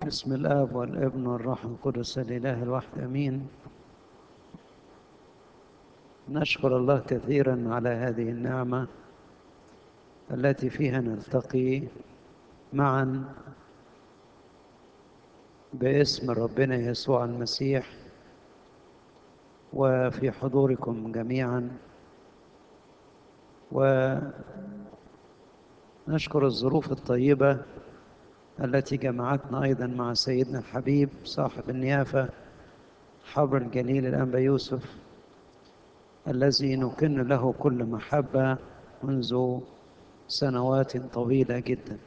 بسم الآب والابن والروح القدس الإله الواحد أمين نشكر الله كثيرا على هذه النعمة التي فيها نلتقي معا باسم ربنا يسوع المسيح وفي حضوركم جميعا ونشكر الظروف الطيبة التي جمعتنا أيضا مع سيدنا الحبيب صاحب النيافة حبر الجليل الأنبا يوسف الذي نكن له كل محبة منذ سنوات طويلة جدا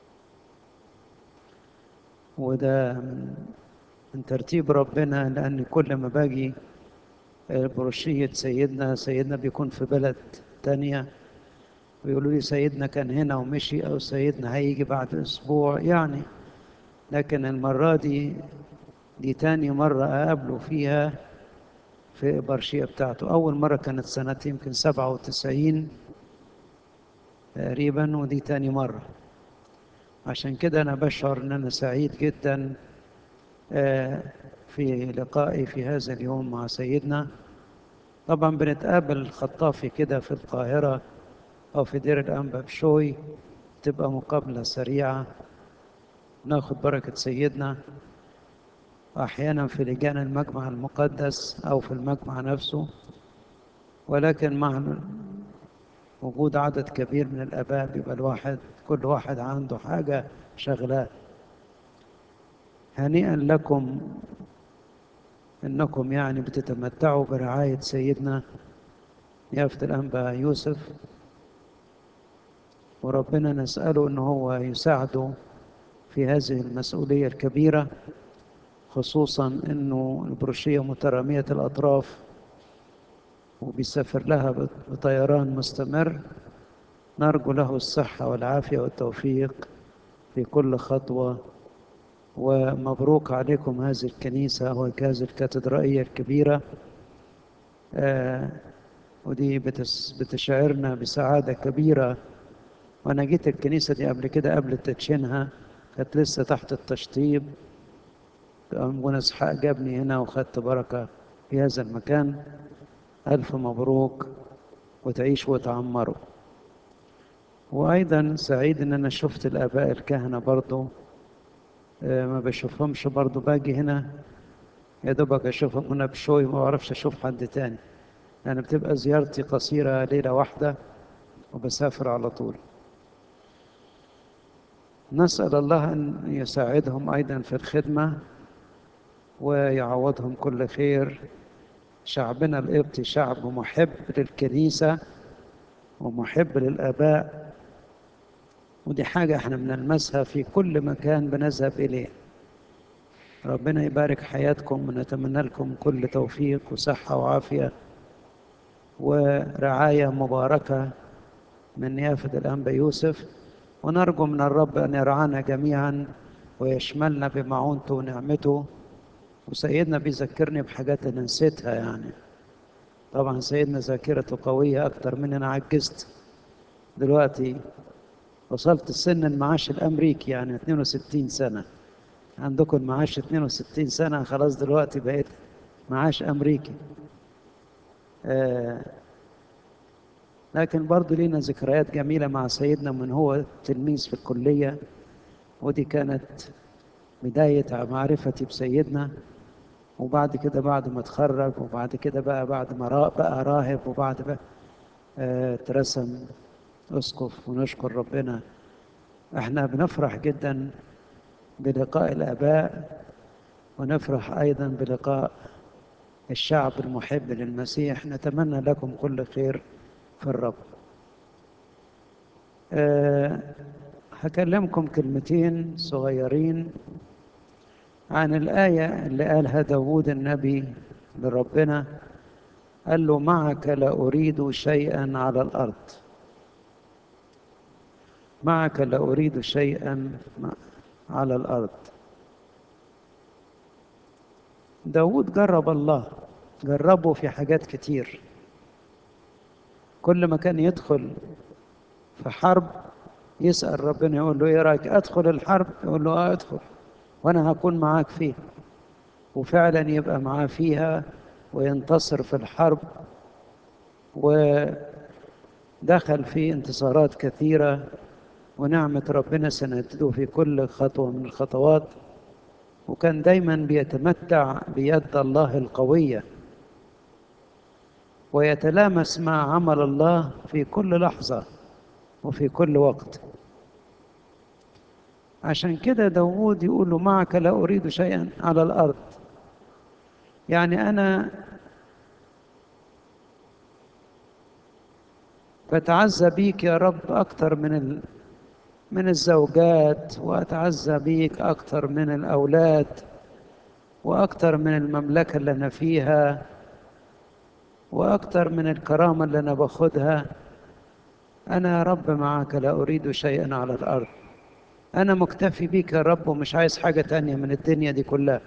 وده من ترتيب ربنا لأن كل ما باجي بروشية سيدنا سيدنا بيكون في بلد تانية ويقولوا لي سيدنا كان هنا ومشي أو سيدنا هيجي بعد أسبوع يعني لكن المرة دي دي تاني مرة أقابله فيها في البرشية بتاعته أول مرة كانت سنة يمكن سبعة وتسعين تقريبا ودي تاني مرة عشان كده أنا بشعر أن أنا سعيد جدا في لقائي في هذا اليوم مع سيدنا طبعا بنتقابل خطافي كده في القاهرة أو في دير الأنبا بشوي تبقى مقابلة سريعة ناخد بركة سيدنا أحيانا في لجان المجمع المقدس أو في المجمع نفسه ولكن مع وجود عدد كبير من الآباء بيبقى الواحد كل واحد عنده حاجة شغلاه هنيئا لكم انكم يعني بتتمتعوا برعاية سيدنا يافت الأنبا يوسف وربنا نسأله ان هو يساعده في هذه المسؤولية الكبيرة خصوصا انه البروشية مترامية الأطراف وبيسافر لها بطيران مستمر نرجو له الصحة والعافية والتوفيق في كل خطوة ومبروك عليكم هذه الكنيسة وهذه الكاتدرائية الكبيرة آه ودي بتس بتشعرنا بسعادة كبيرة وأنا جيت الكنيسة دي قبل كده قبل تدشينها كانت لسه تحت التشطيب أبونا إسحاق جابني هنا وخدت بركة في هذا المكان ألف مبروك وتعيش وتعمروا وأيضا سعيد إن أنا شفت الآباء الكهنة برضو ما بشوفهمش برضو باجي هنا يا دوبك اشوفهم هنا بشوي ما بعرفش اشوف حد تاني يعني بتبقى زيارتي قصيرة ليلة واحدة وبسافر على طول نسأل الله أن يساعدهم أيضا في الخدمة ويعوضهم كل خير شعبنا القبطي شعب محب للكنيسة ومحب للآباء ودي حاجة احنا بنلمسها في كل مكان بنذهب إليه ربنا يبارك حياتكم ونتمنى لكم كل توفيق وصحة وعافية ورعاية مباركة من يافد الأنبا يوسف ونرجو من الرب أن يرعانا جميعا ويشملنا بمعونته ونعمته وسيدنا بيذكرني بحاجات أنا نسيتها يعني طبعا سيدنا ذاكرته قوية أكتر من أنا عجزت دلوقتي وصلت السن المعاش الامريكي يعني 62 سنه عندكم المعاش 62 سنه خلاص دلوقتي بقيت معاش امريكي آه لكن برضه لينا ذكريات جميله مع سيدنا من هو تلميذ في الكليه ودي كانت بدايه معرفتي بسيدنا وبعد كده بعد ما اتخرج وبعد كده بقى بعد ما بقى راهب وبعد بقى آه ترسم اسقف ونشكر ربنا احنا بنفرح جدا بلقاء الاباء ونفرح ايضا بلقاء الشعب المحب للمسيح نتمنى لكم كل خير في الرب أه هكلمكم كلمتين صغيرين عن الآية اللي قالها داود النبي لربنا قال له معك لا أريد شيئا على الأرض معك لا أريد شيئا على الأرض داود جرب الله جربه في حاجات كتير كل ما كان يدخل في حرب يسأل ربنا يقول له ايه رأيك ادخل الحرب يقول له اه ادخل وأنا هكون معاك فيها وفعلا يبقى معاه فيها وينتصر في الحرب ودخل في انتصارات كثيرة ونعمة ربنا سندته في كل خطوة من الخطوات وكان دايما بيتمتع بيد الله القوية ويتلامس مع عمل الله في كل لحظة وفي كل وقت عشان كده داود يقول له معك لا أريد شيئا على الأرض يعني أنا بتعزى بيك يا رب أكتر من ال... من الزوجات وأتعزى بيك أكتر من الأولاد وأكتر من المملكة اللي أنا فيها وأكتر من الكرامة اللي أنا باخدها أنا يا رب معك لا أريد شيئا على الأرض أنا مكتفي بيك يا رب ومش عايز حاجة تانية من الدنيا دي كلها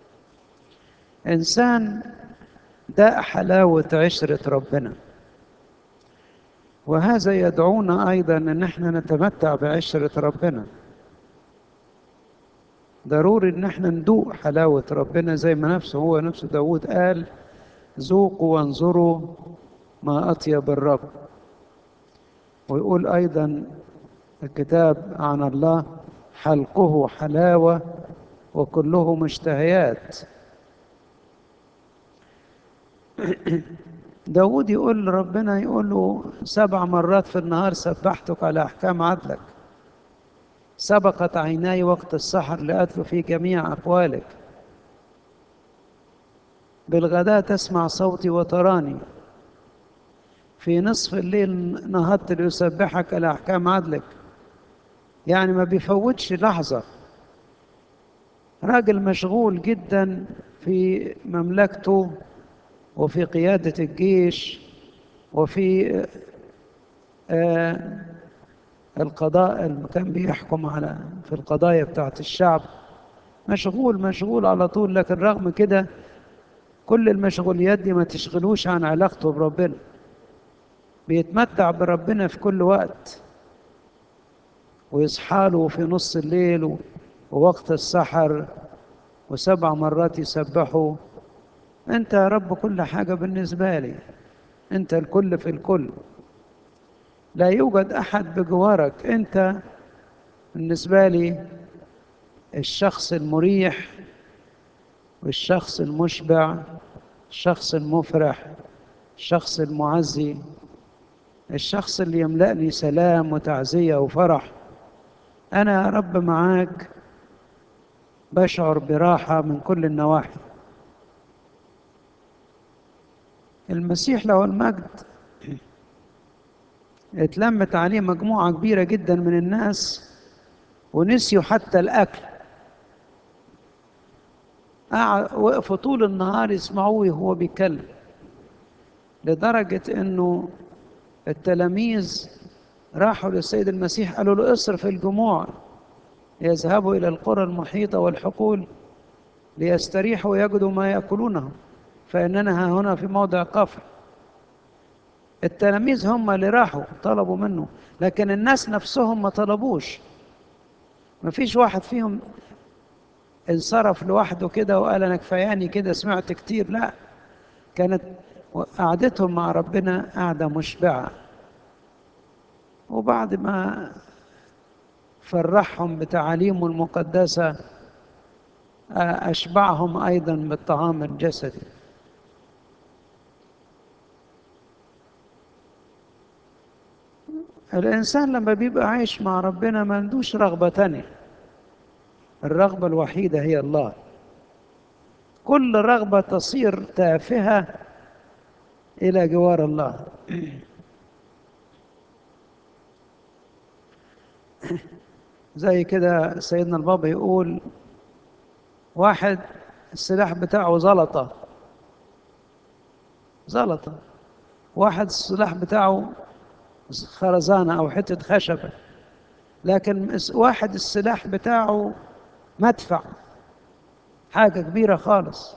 إنسان ده حلاوة عشرة ربنا وهذا يدعونا أيضا أن احنا نتمتع بعشرة ربنا ضروري أن احنا ندوق حلاوة ربنا زي ما نفسه هو نفسه داود قال ذوقوا وانظروا ما أطيب الرب ويقول أيضا الكتاب عن الله حلقه حلاوة وكله مشتهيات داود يقول ربنا يقول له سبع مرات في النهار سبحتك على أحكام عدلك سبقت عيناي وقت السحر لأتلو في جميع أقوالك بالغداء تسمع صوتي وتراني في نصف الليل نهضت ليسبحك على أحكام عدلك يعني ما بيفوتش لحظة راجل مشغول جدا في مملكته وفي قيادة الجيش وفي آه القضاء اللي كان بيحكم على في القضايا بتاعت الشعب مشغول مشغول على طول لكن رغم كده كل المشغوليات دي ما تشغلوش عن علاقته بربنا بيتمتع بربنا في كل وقت ويصحى له في نص الليل ووقت السحر وسبع مرات يسبحوا انت يا رب كل حاجة بالنسبة لي انت الكل في الكل لا يوجد احد بجوارك انت بالنسبة لي الشخص المريح والشخص المشبع الشخص المفرح الشخص المعزي الشخص اللي يملأني سلام وتعزية وفرح أنا يا رب معاك بشعر براحة من كل النواحي المسيح له المجد اتلمت عليه مجموعة كبيرة جدا من الناس ونسيوا حتى الأكل وقفوا طول النهار يسمعوه وهو بيتكلم لدرجة انه التلاميذ راحوا للسيد المسيح قالوا له اصرف الجموع ليذهبوا إلى القرى المحيطة والحقول ليستريحوا ويجدوا ما يأكلونه فإننا ها هنا في موضع قفر التلاميذ هم اللي راحوا طلبوا منه لكن الناس نفسهم ما طلبوش ما فيش واحد فيهم انصرف لوحده كده وقال انا كفاياني كده سمعت كتير لا كانت قعدتهم مع ربنا قعده مشبعه وبعد ما فرحهم بتعاليمه المقدسه اشبعهم ايضا بالطعام الجسدي الانسان لما بيبقى عايش مع ربنا ما عندوش رغبه تانيه الرغبة الوحيدة هي الله كل رغبة تصير تافهة إلى جوار الله زي كده سيدنا البابا يقول واحد السلاح بتاعه زلطة زلطة واحد السلاح بتاعه خرزانة أو حتة خشبة لكن واحد السلاح بتاعه مدفع حاجة كبيرة خالص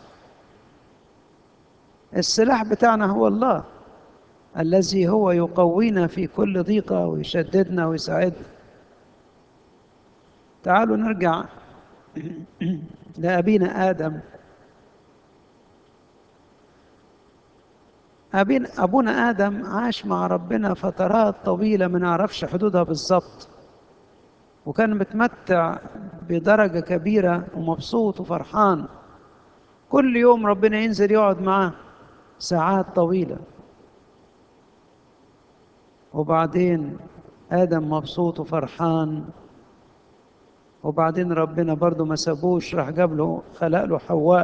السلاح بتاعنا هو الله الذي هو يقوينا في كل ضيقة ويشددنا ويساعدنا تعالوا نرجع لأبينا آدم أبينا أبونا آدم عاش مع ربنا فترات طويلة ما نعرفش حدودها بالظبط وكان متمتع بدرجة كبيرة ومبسوط وفرحان كل يوم ربنا ينزل يقعد معاه ساعات طويلة وبعدين آدم مبسوط وفرحان وبعدين ربنا برضه ما سابوش راح جاب له خلق له حواء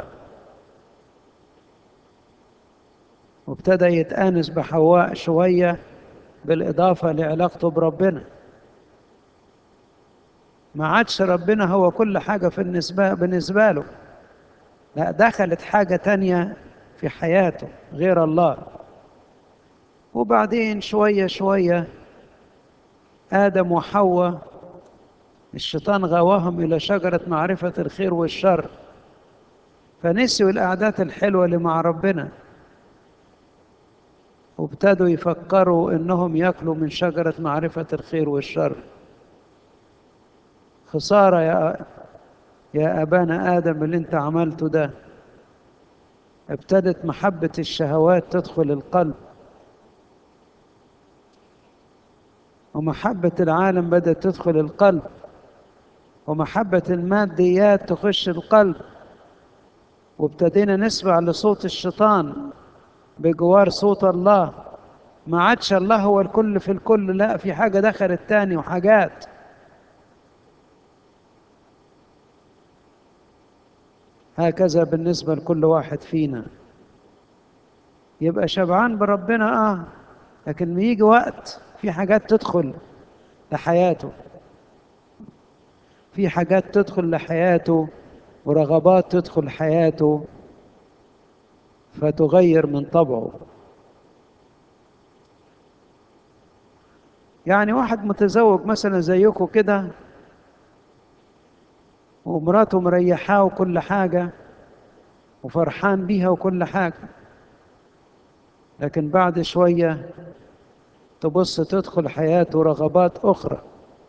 وابتدى يتآنس بحواء شوية بالإضافة لعلاقته بربنا ما عادش ربنا هو كل حاجة في النسبة بالنسبة له لا دخلت حاجة تانية في حياته غير الله وبعدين شوية شوية آدم وحواء الشيطان غواهم إلى شجرة معرفة الخير والشر فنسيوا القعدات الحلوة اللي مع ربنا وابتدوا يفكروا إنهم يأكلوا من شجرة معرفة الخير والشر خسارة يا يا أبانا آدم اللي أنت عملته ده ابتدت محبة الشهوات تدخل القلب ومحبة العالم بدأت تدخل القلب ومحبة الماديات تخش القلب وابتدينا نسمع لصوت الشيطان بجوار صوت الله ما عادش الله هو الكل في الكل لا في حاجة دخلت تاني وحاجات هكذا بالنسبة لكل واحد فينا يبقى شبعان بربنا اه لكن ما يجي وقت في حاجات تدخل لحياته في حاجات تدخل لحياته ورغبات تدخل حياته فتغير من طبعه يعني واحد متزوج مثلا زيكم كده ومراته مريحاه وكل حاجة وفرحان بيها وكل حاجة لكن بعد شوية تبص تدخل حياته رغبات أخرى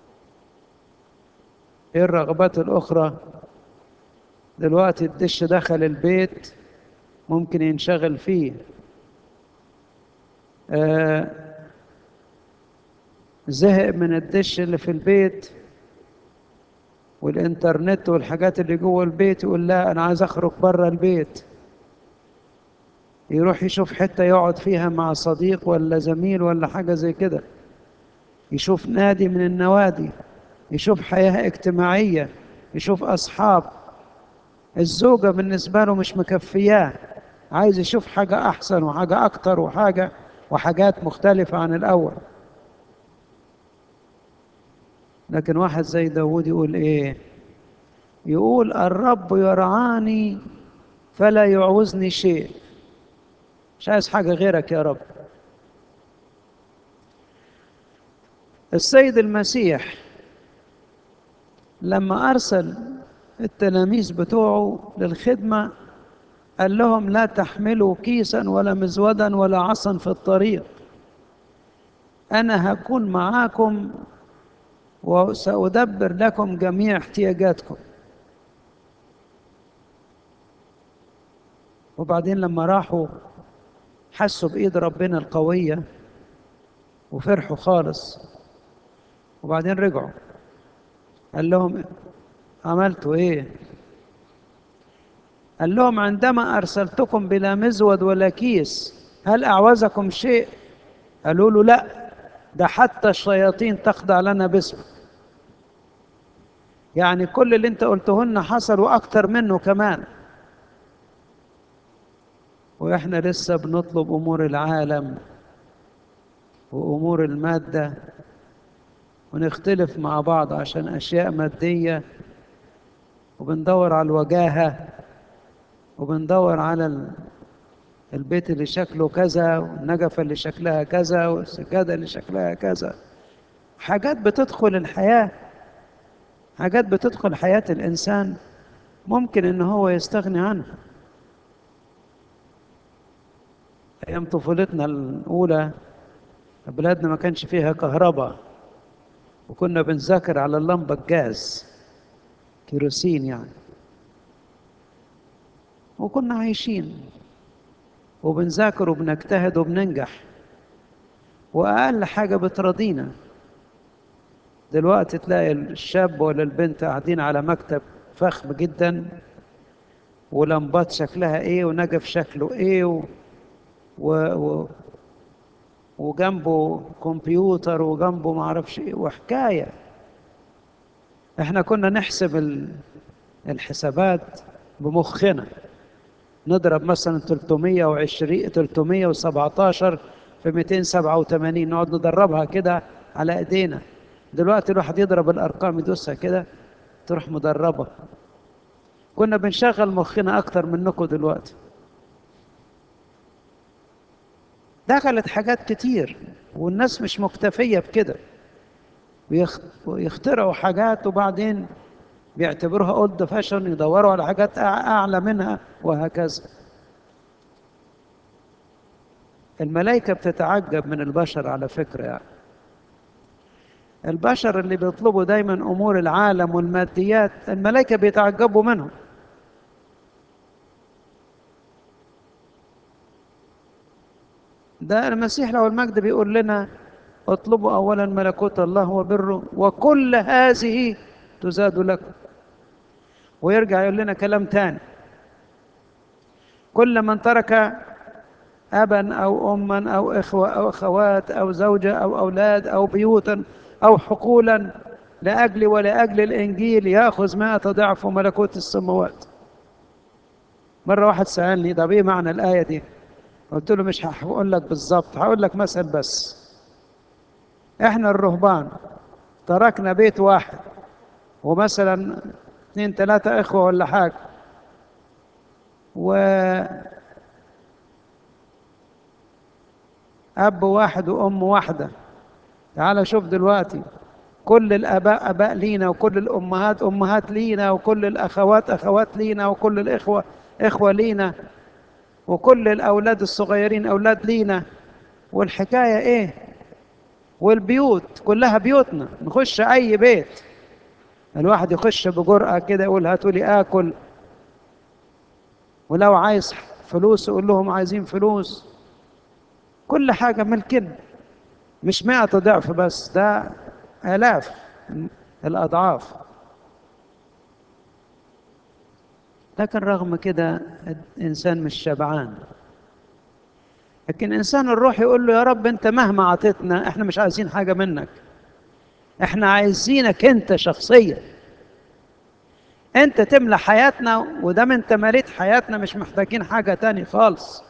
إيه الرغبات الأخرى دلوقتي الدش دخل البيت ممكن ينشغل فيه آه زهق من الدش اللي في البيت والإنترنت والحاجات اللي جوه البيت يقول لا أنا عايز أخرج بره البيت يروح يشوف حتة يقعد فيها مع صديق ولا زميل ولا حاجة زي كده يشوف نادي من النوادي يشوف حياة اجتماعية يشوف أصحاب الزوجة بالنسبة له مش مكفياه عايز يشوف حاجة أحسن وحاجة أكتر وحاجة وحاجات مختلفة عن الأول لكن واحد زي داود يقول إيه يقول الرب يرعاني فلا يعوزني شيء مش عايز حاجة غيرك يا رب السيد المسيح لما أرسل التلاميذ بتوعه للخدمة قال لهم لا تحملوا كيسا ولا مزودا ولا عصا في الطريق أنا هكون معاكم وسأدبر لكم جميع احتياجاتكم وبعدين لما راحوا حسوا بإيد ربنا القوية وفرحوا خالص وبعدين رجعوا قال لهم عملتوا ايه قال لهم عندما أرسلتكم بلا مزود ولا كيس هل أعوزكم شيء قالوا له لا ده حتى الشياطين تخضع لنا باسمك يعني كل اللي انت قلته لنا حصل واكتر منه كمان واحنا لسه بنطلب امور العالم وامور الماده ونختلف مع بعض عشان اشياء ماديه وبندور على الوجاهه وبندور على البيت اللي شكله كذا والنجفة اللي شكلها كذا والسجادة اللي شكلها كذا حاجات بتدخل الحياة حاجات بتدخل حياة الإنسان ممكن إن هو يستغني عنها أيام طفولتنا الأولى بلادنا ما كانش فيها كهرباء وكنا بنذاكر على اللمبة الجاز كيروسين يعني وكنا عايشين وبنذاكر وبنجتهد وبننجح وأقل حاجة بترضينا دلوقتي تلاقي الشاب ولا البنت قاعدين على مكتب فخم جدا ولمبات شكلها ايه ونجف شكله ايه و... و... و... وجنبه كمبيوتر وجنبه معرفش ايه وحكاية احنا كنا نحسب ال... الحسابات بمخنا نضرب مثلا 320 317 في 287 نقعد ندربها كده على ايدينا دلوقتي الواحد يضرب الارقام يدوسها كده تروح مدربه كنا بنشغل مخنا اكتر منكم دلوقتي دخلت حاجات كتير والناس مش مكتفية بكده ويخترعوا حاجات وبعدين بيعتبروها اولد فاشن يدوروا على حاجات اعلى منها وهكذا الملائكة بتتعجب من البشر على فكرة يعني البشر اللي بيطلبوا دايما امور العالم والماديات الملائكة بيتعجبوا منهم ده المسيح لو المجد بيقول لنا اطلبوا اولا ملكوت الله وبره وكل هذه تزاد لكم ويرجع يقول لنا كلام تاني كل من ترك أبا أو أما أو إخوة أو أخوات أو زوجة أو أولاد أو بيوتا أو حقولا لأجل ولأجل الإنجيل يأخذ مائة ضعف ملكوت السماوات مرة واحد سألني طب إيه معنى الآية دي قلت له مش هقول لك بالظبط هقول لك مثل بس احنا الرهبان تركنا بيت واحد ومثلا اثنين ثلاثة إخوة ولا حاجة و أب واحد وأم واحدة تعال شوف دلوقتي كل الآباء آباء لينا وكل الأمهات أمهات لينا وكل الأخوات أخوات لينا وكل الإخوة إخوة لينا وكل الأولاد الصغيرين أولاد لينا والحكاية إيه والبيوت كلها بيوتنا نخش أي بيت الواحد يخش بجرأة كده يقول هاتوا لي آكل ولو عايز فلوس يقول لهم عايزين فلوس كل حاجة ملكنا مش مئة ضعف بس ده آلاف الأضعاف لكن رغم كده الإنسان مش شبعان لكن إنسان الروح يقول له يا رب أنت مهما عطيتنا إحنا مش عايزين حاجة منك إحنا عايزينك أنت شخصيا أنت تملى حياتنا ودام أنت مليت حياتنا مش محتاجين حاجة تاني خالص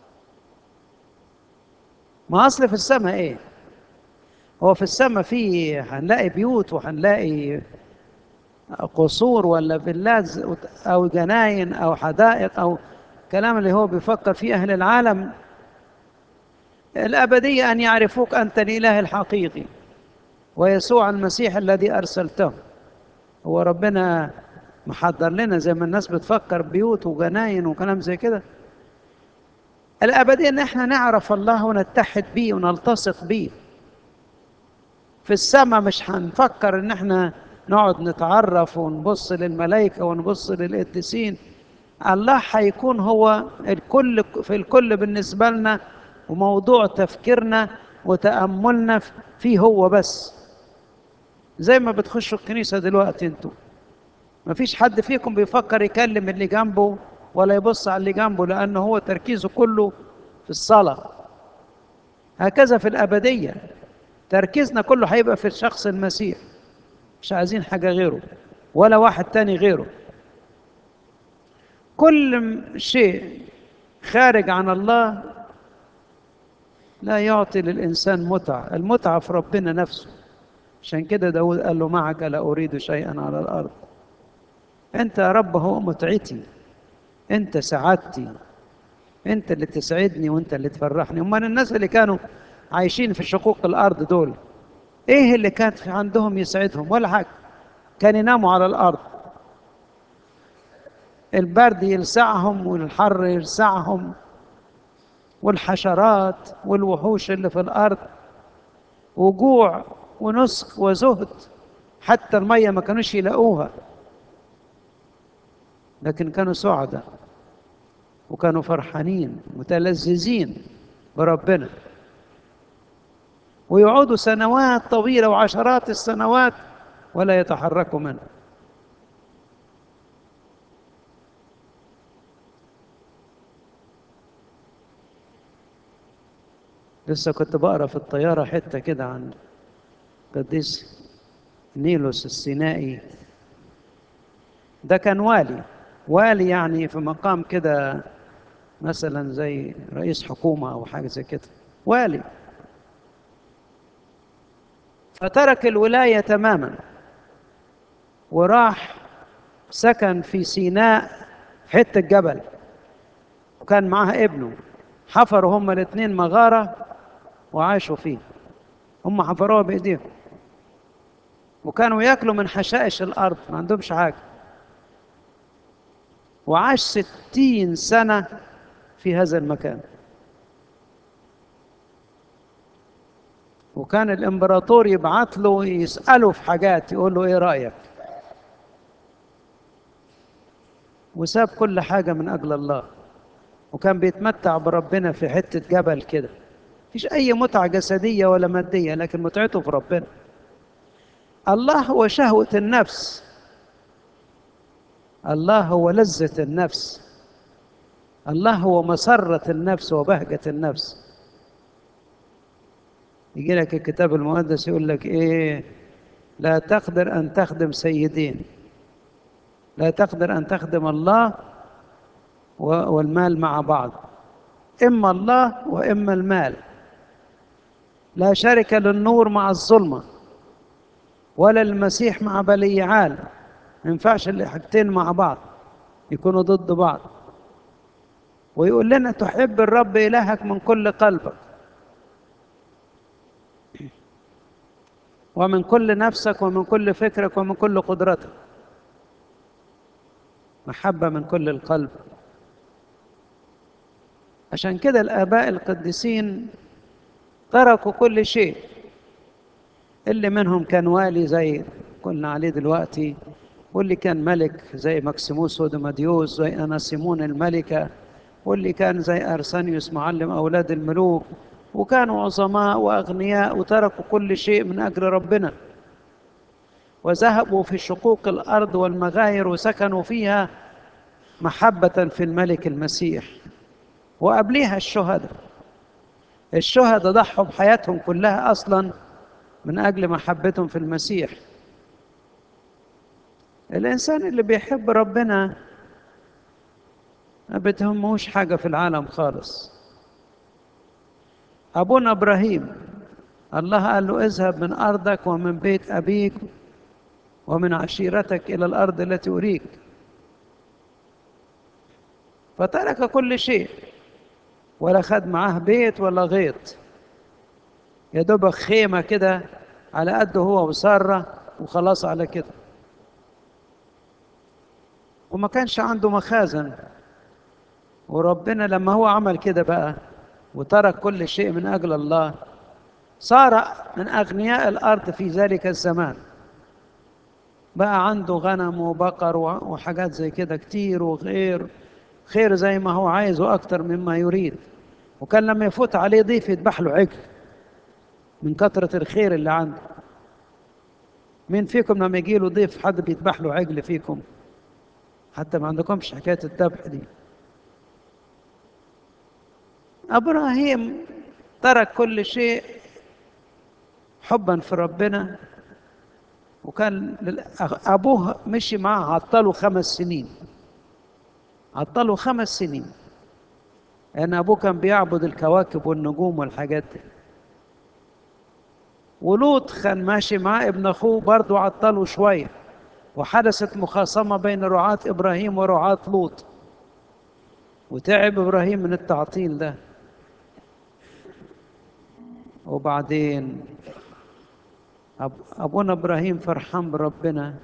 ما أصل في السماء إيه؟ هو في السماء في هنلاقي بيوت وهنلاقي قصور ولا فيلات أو جناين أو حدائق أو كلام اللي هو بيفكر فيه أهل العالم الأبدية أن يعرفوك أنت الإله الحقيقي ويسوع المسيح الذي أرسلته هو ربنا محضر لنا زي ما الناس بتفكر بيوت وجناين وكلام زي كده الأبدية أن احنا نعرف الله ونتحد بيه ونلتصق بيه في السماء مش هنفكر ان احنا نقعد نتعرف ونبص للملائكة ونبص للقديسين الله هيكون هو الكل في الكل بالنسبة لنا وموضوع تفكيرنا وتأملنا فيه هو بس زي ما بتخشوا الكنيسة دلوقتي انتوا ما فيش حد فيكم بيفكر يكلم اللي جنبه ولا يبص على اللي جنبه لأنه هو تركيزه كله في الصلاة هكذا في الأبدية تركيزنا كله هيبقى في الشخص المسيح مش عايزين حاجة غيره ولا واحد تاني غيره كل شيء خارج عن الله لا يعطي للإنسان متعة المتعة في ربنا نفسه عشان كده داود قال له معك لا أريد شيئا على الأرض أنت يا رب هو متعتي أنت سعادتي أنت اللي تسعدني وأنت اللي تفرحني أمال الناس اللي كانوا عايشين في شقوق الأرض دول إيه اللي كان عندهم يسعدهم ولا حاجة كان يناموا على الأرض البرد يلسعهم والحر يلسعهم والحشرات والوحوش اللي في الأرض وجوع ونسك وزهد حتى المية ما كانوش يلاقوها لكن كانوا سعداء وكانوا فرحانين متلذذين بربنا ويقعدوا سنوات طويلة وعشرات السنوات ولا يتحركوا منه لسه كنت بقرا في الطيارة حتة كده عن قديس نيلوس السينائي ده كان والي والي يعني في مقام كده مثلا زي رئيس حكومة أو حاجة زي كده والي فترك الولاية تماما وراح سكن في سيناء في حتة جبل وكان معاه ابنه حفروا هما الاثنين مغارة وعاشوا فيه هم حفروها بإيديهم وكانوا ياكلوا من حشائش الأرض ما عندهمش حاجة وعاش ستين سنة في هذا المكان وكان الإمبراطور يبعث له يسأله في حاجات يقول له إيه رأيك وساب كل حاجة من أجل الله وكان بيتمتع بربنا في حتة جبل كده مفيش أي متعة جسدية ولا مادية لكن متعته في ربنا الله هو شهوة النفس الله هو لذة النفس الله هو مسرة النفس وبهجة النفس يجي لك الكتاب المقدس يقول لك ايه لا تقدر ان تخدم سيدين لا تقدر ان تخدم الله والمال مع بعض اما الله واما المال لا شركه للنور مع الظلمه ولا المسيح مع بليعال ما ينفعش الحاجتين مع بعض يكونوا ضد بعض ويقول لنا تحب الرب إلهك من كل قلبك ومن كل نفسك ومن كل فكرك ومن كل قدرتك محبة من كل القلب عشان كده الآباء القديسين تركوا كل شيء اللي منهم كان والي زي قلنا عليه دلوقتي واللي كان ملك زي مكسيموس ودمديوس زي أناسيمون الملكة واللي كان زي أرسانيوس معلم أولاد الملوك وكانوا عظماء وأغنياء وتركوا كل شيء من أجل ربنا وذهبوا في شقوق الأرض والمغاير وسكنوا فيها محبة في الملك المسيح وقبليها الشهداء الشهداء ضحوا بحياتهم كلها أصلا من أجل محبتهم في المسيح الإنسان اللي بيحب ربنا ما بتهموش حاجة في العالم خالص أبونا إبراهيم الله قال له اذهب من أرضك ومن بيت أبيك ومن عشيرتك إلى الأرض التي أريك فترك كل شيء ولا خد معاه بيت ولا غيط يا دوب خيمة كده على قده هو وسارة وخلاص على كده وما كانش عنده مخازن وربنا لما هو عمل كده بقى وترك كل شيء من أجل الله صار من أغنياء الأرض في ذلك الزمان بقى عنده غنم وبقر وحاجات زي كده كتير وغير خير زي ما هو عايز وأكتر مما يريد وكان لما يفوت عليه ضيف يذبح له عجل من كثرة الخير اللي عنده مين فيكم لما يجي له ضيف حد بيذبح له عجل فيكم حتى ما عندكمش حكاية الذبح دي ابراهيم ترك كل شيء حبا في ربنا وكان ابوه مشي معاه عطله خمس سنين عطله خمس سنين لان ابوه كان بيعبد الكواكب والنجوم والحاجات دي ولوط كان ماشي معاه ابن اخوه برضه عطله شويه وحدثت مخاصمه بين رعاة ابراهيم ورعاة لوط وتعب ابراهيم من التعطيل ده وبعدين أب أبونا إبراهيم فرحان بربنا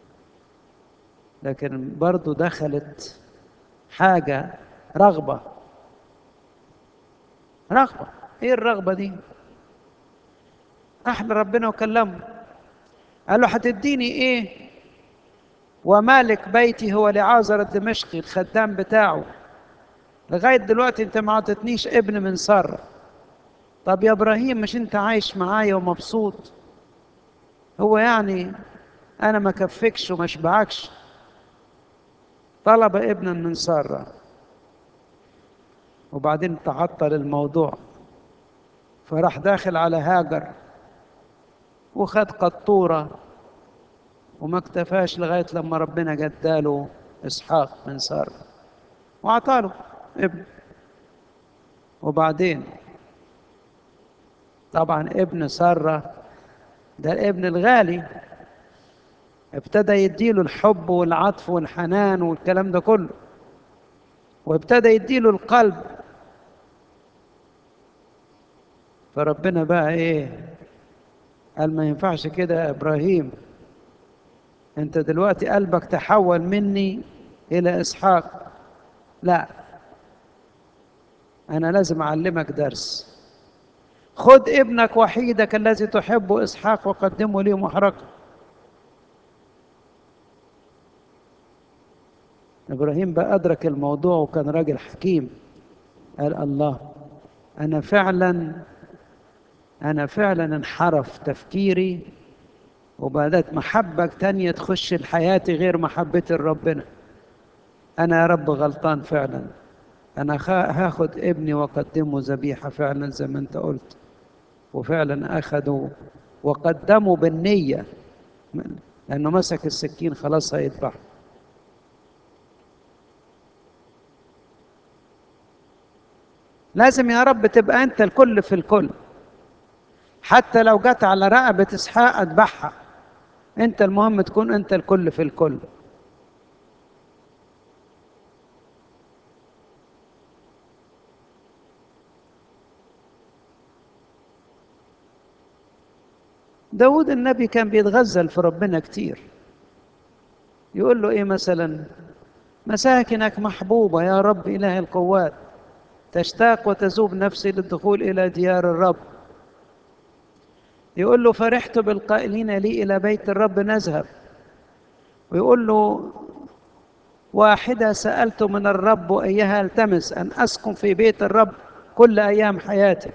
لكن برضه دخلت حاجة رغبة رغبة إيه الرغبة دي؟ راح لربنا وكلمه قال له هتديني إيه؟ ومالك بيتي هو لعازر الدمشقي الخدام بتاعه لغاية دلوقتي انت ما عطتنيش ابن من سارة طب يا ابراهيم مش انت عايش معايا ومبسوط هو يعني انا ما كفكش وما اشبعكش طلب ابنا من سارة وبعدين تعطل الموضوع فراح داخل على هاجر وخد قطورة وما اكتفاش لغاية لما ربنا جداله إسحاق من سارة وأعطاله ابن وبعدين طبعا ابن سارة ده الابن الغالي ابتدى يديله الحب والعطف والحنان والكلام ده كله وابتدى يديله القلب فربنا بقى ايه قال ما ينفعش كده يا ابراهيم انت دلوقتي قلبك تحول مني الى اسحاق لا انا لازم اعلمك درس خد ابنك وحيدك الذي تحبه اسحاق وقدمه لي محرقا ابراهيم بقى ادرك الموضوع وكان راجل حكيم قال الله انا فعلا انا فعلا انحرف تفكيري وبدات محبه تانية تخش لحياتي غير محبتي لربنا انا يا رب غلطان فعلا انا هاخد ابني واقدمه ذبيحه فعلا زي ما انت قلت وفعلا اخذوا وقدموا بالنيه لانه مسك السكين خلاص هيذبح لازم يا رب تبقى انت الكل في الكل حتى لو جت على رقبة إسحاق أذبحها أنت المهم تكون أنت الكل في الكل داود النبي كان بيتغزل في ربنا كتير يقول له إيه مثلا مساكنك محبوبة يا رب إله القوات تشتاق وتذوب نفسي للدخول إلى ديار الرب يقول له فرحت بالقائلين لي إلى بيت الرب نذهب ويقول له واحدة سألت من الرب أيها التمس أن أسكن في بيت الرب كل أيام حياتي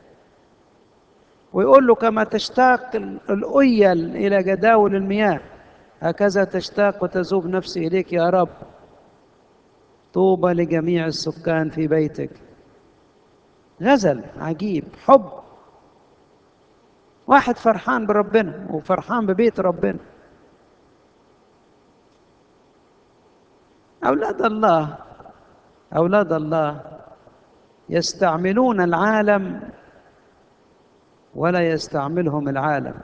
ويقول له كما تشتاق الأيل إلى جداول المياه هكذا تشتاق وتذوب نفسي إليك يا رب طوبى لجميع السكان في بيتك غزل عجيب حب واحد فرحان بربنا وفرحان ببيت ربنا أولاد الله أولاد الله يستعملون العالم ولا يستعملهم العالم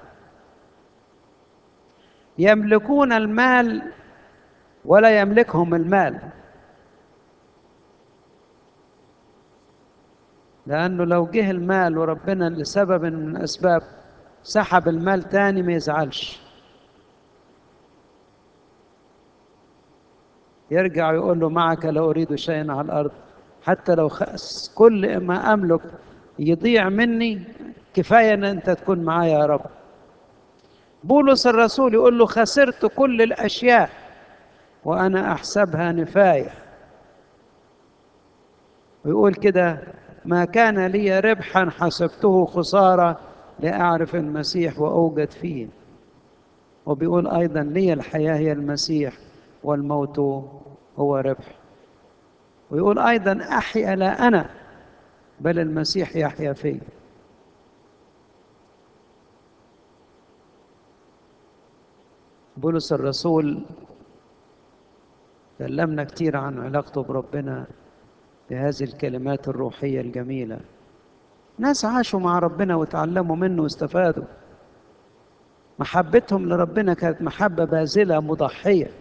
يملكون المال ولا يملكهم المال لأنه لو جه المال وربنا لسبب من الأسباب سحب المال تاني ما يزعلش يرجع يقول له معك لا أريد شيئا على الأرض حتى لو خس كل ما أملك يضيع مني كفاية أن أنت تكون معايا يا رب بولس الرسول يقول له خسرت كل الأشياء وأنا أحسبها نفاية ويقول كده ما كان لي ربحا حسبته خسارة لأعرف المسيح وأوجد فيه وبيقول أيضا لي الحياة هي المسيح والموت هو ربح ويقول أيضا أحيا لا أنا بل المسيح يحيا فيه بولس الرسول كلمنا كتير عن علاقته بربنا بهذه الكلمات الروحية الجميلة ناس عاشوا مع ربنا وتعلموا منه واستفادوا محبتهم لربنا كانت محبة باذلة مضحية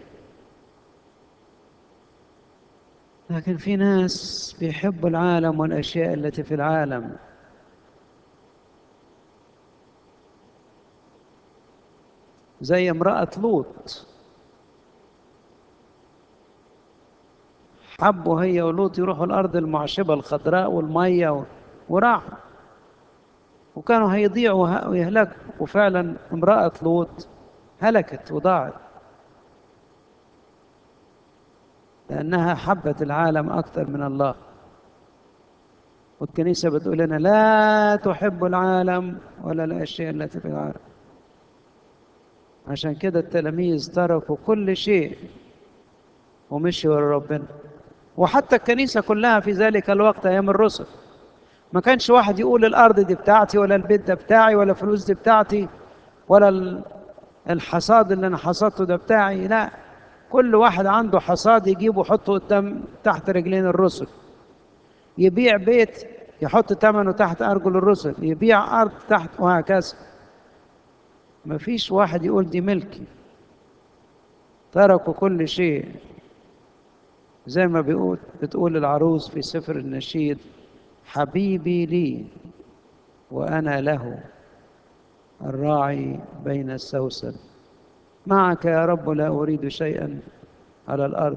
لكن في ناس بيحبوا العالم والأشياء التي في العالم زي امرأة لوط حبوا هي ولوط يروحوا الأرض المعشبة الخضراء والمية وراحوا وكانوا هيضيعوا ويهلكوا وفعلا امرأة لوط هلكت وضاعت لأنها حبت العالم أكثر من الله والكنيسة بتقول لنا لا تحب العالم ولا الأشياء التي في العالم عشان كده التلاميذ تركوا كل شيء ومشوا ورا ربنا وحتى الكنيسة كلها في ذلك الوقت أيام الرسل ما كانش واحد يقول الأرض دي بتاعتي ولا البيت ده بتاعي ولا الفلوس دي بتاعتي ولا الحصاد اللي أنا حصدته ده بتاعي لا كل واحد عنده حصاد يجيبه يحطه قدام تحت رجلين الرسل يبيع بيت يحط ثمنه تحت أرجل الرسل يبيع أرض تحت وهكذا ما فيش واحد يقول دي ملكي تركوا كل شيء زي ما بيقول بتقول العروس في سفر النشيد حبيبي لي وأنا له الراعي بين السوسن معك يا رب لا أريد شيئا على الأرض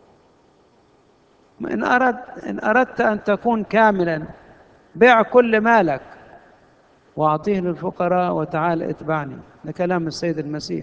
إن أردت إن أردت أن تكون كاملا بيع كل مالك وأعطيه للفقراء وتعال اتبعني ده كلام السيد المسيح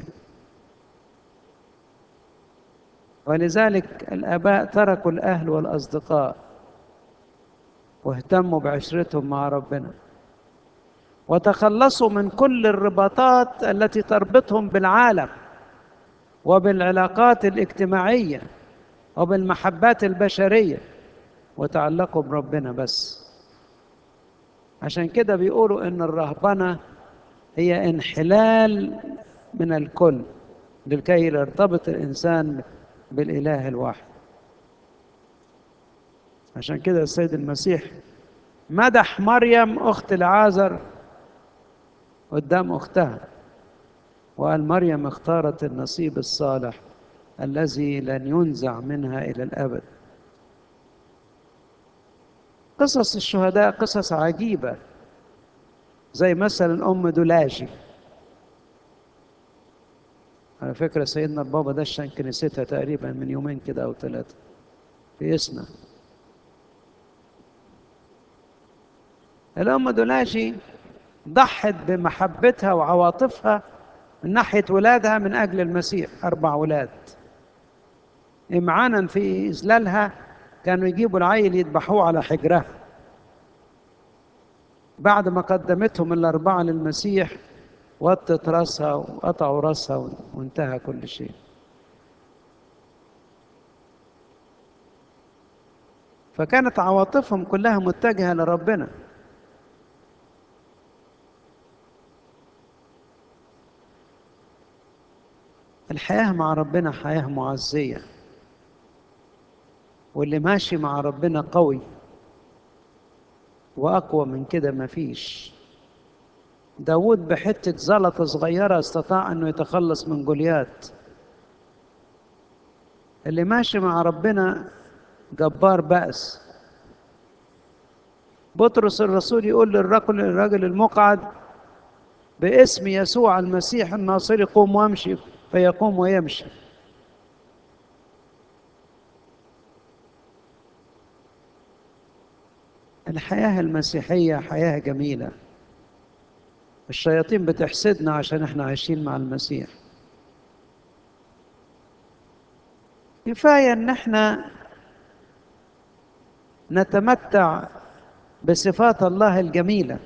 ولذلك الآباء تركوا الأهل والأصدقاء واهتموا بعشرتهم مع ربنا وتخلصوا من كل الرباطات التي تربطهم بالعالم وبالعلاقات الاجتماعية وبالمحبات البشرية وتعلقوا بربنا بس عشان كده بيقولوا ان الرهبنة هي انحلال من الكل لكي يرتبط الإنسان بالإله الواحد عشان كده السيد المسيح مدح مريم أخت العازر قدام أختها وقال مريم اختارت النصيب الصالح الذي لن ينزع منها إلى الأبد قصص الشهداء قصص عجيبة زي مثلا أم دولاجي على فكرة سيدنا البابا دشن كنيستها تقريبا من يومين كده أو ثلاثة في إسنا الأم دولاجي ضحت بمحبتها وعواطفها من ناحية ولادها من أجل المسيح أربع ولاد إمعانا في إذلالها كانوا يجيبوا العيل يذبحوه على حجرها بعد ما قدمتهم الأربعة للمسيح وطت راسها وقطعوا راسها وانتهى كل شيء فكانت عواطفهم كلها متجهة لربنا الحياة مع ربنا حياة معزية واللي ماشي مع ربنا قوي وأقوى من كده مفيش داود بحتة زلطة صغيرة استطاع أنه يتخلص من جوليات اللي ماشي مع ربنا جبار بأس بطرس الرسول يقول للرجل الرجل المقعد باسم يسوع المسيح الناصري قوم وامشي فيقوم ويمشي الحياة المسيحية حياة جميلة الشياطين بتحسدنا عشان احنا عايشين مع المسيح كفاية ان احنا نتمتع بصفات الله الجميلة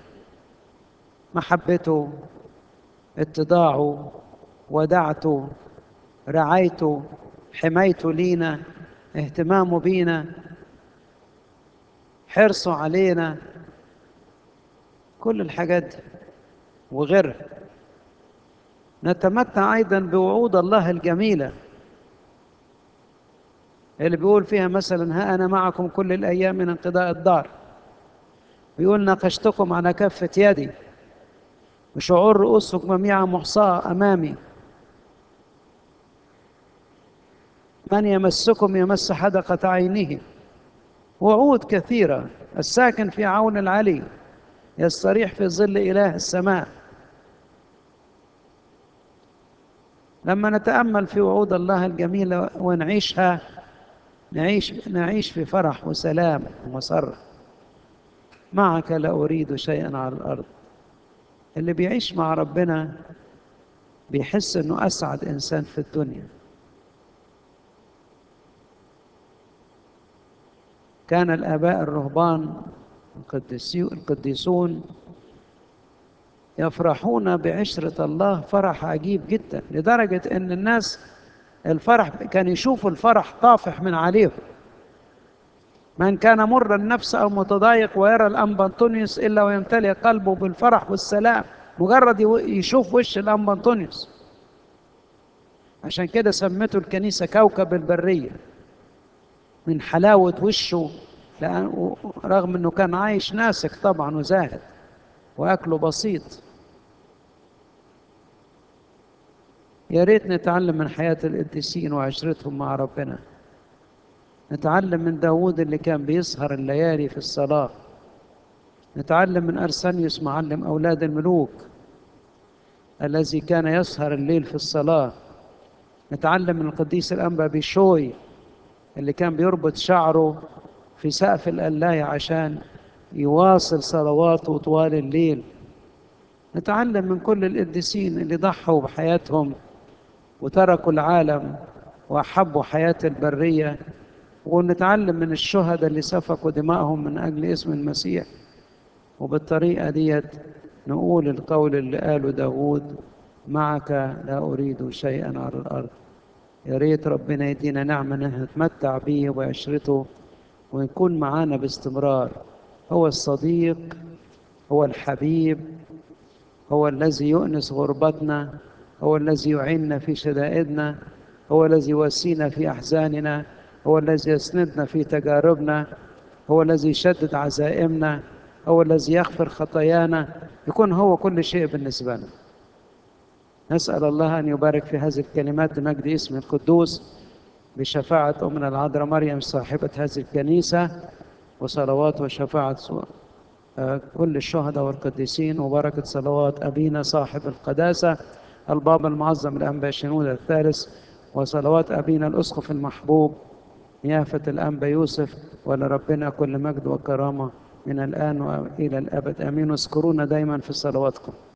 محبته اتضاعه ودعته رعايته حمايته لينا اهتمامه بينا حرصه علينا كل الحاجات دي وغيرها نتمتع ايضا بوعود الله الجميله اللي بيقول فيها مثلا ها انا معكم كل الايام من انقضاء الدار بيقول ناقشتكم على كفه يدي وشعور رؤوسكم جميعا محصاه امامي من يمسكم يمس حدقه عينه وعود كثيره الساكن في عون العلي يستريح في ظل اله السماء لما نتامل في وعود الله الجميله ونعيشها نعيش نعيش في فرح وسلام ومسره معك لا اريد شيئا على الارض اللي بيعيش مع ربنا بيحس انه اسعد انسان في الدنيا كان الآباء الرهبان القديسون يفرحون بعشرة الله فرح عجيب جدا لدرجة أن الناس الفرح كان يشوفوا الفرح طافح من عليهم من كان مر النفس أو متضايق ويرى الأنبا أنطونيوس إلا ويمتلئ قلبه بالفرح والسلام مجرد يشوف وش الأنبا أنطونيوس عشان كده سمته الكنيسة كوكب البرية من حلاوة وشه لأن رغم أنه كان عايش ناسك طبعا وزاهد وأكله بسيط يا ريت نتعلم من حياة القديسين وعشرتهم مع ربنا نتعلم من داود اللي كان بيسهر الليالي في الصلاة نتعلم من أرسانيوس معلم أولاد الملوك الذي كان يسهر الليل في الصلاة نتعلم من القديس الأنبا بيشوي اللي كان بيربط شعره في سقف القلاية عشان يواصل صلواته طوال الليل نتعلم من كل القديسين اللي ضحوا بحياتهم وتركوا العالم وأحبوا حياة البرية ونتعلم من الشهداء اللي سفكوا دمائهم من أجل اسم المسيح وبالطريقة ديت نقول القول اللي قاله داود معك لا أريد شيئا على الأرض يا ريت ربنا يدينا نعمة نتمتع به وعشرته ويكون معانا باستمرار هو الصديق هو الحبيب هو الذي يؤنس غربتنا هو الذي يعيننا في شدائدنا هو الذي يواسينا في أحزاننا هو الذي يسندنا في تجاربنا هو الذي يشدد عزائمنا هو الذي يغفر خطايانا يكون هو كل شيء بالنسبة لنا نسأل الله أن يبارك في هذه الكلمات لمجد اسم القدوس بشفاعة أمنا العذراء مريم صاحبة هذه الكنيسة وصلوات وشفاعة كل الشهداء والقديسين وبركة صلوات أبينا صاحب القداسة البابا المعظم الأنبا شنودة الثالث وصلوات أبينا الأسقف المحبوب نيافة الأنبا يوسف ولربنا كل مجد وكرامة من الآن وإلى الأبد آمين واذكرونا دايما في صلواتكم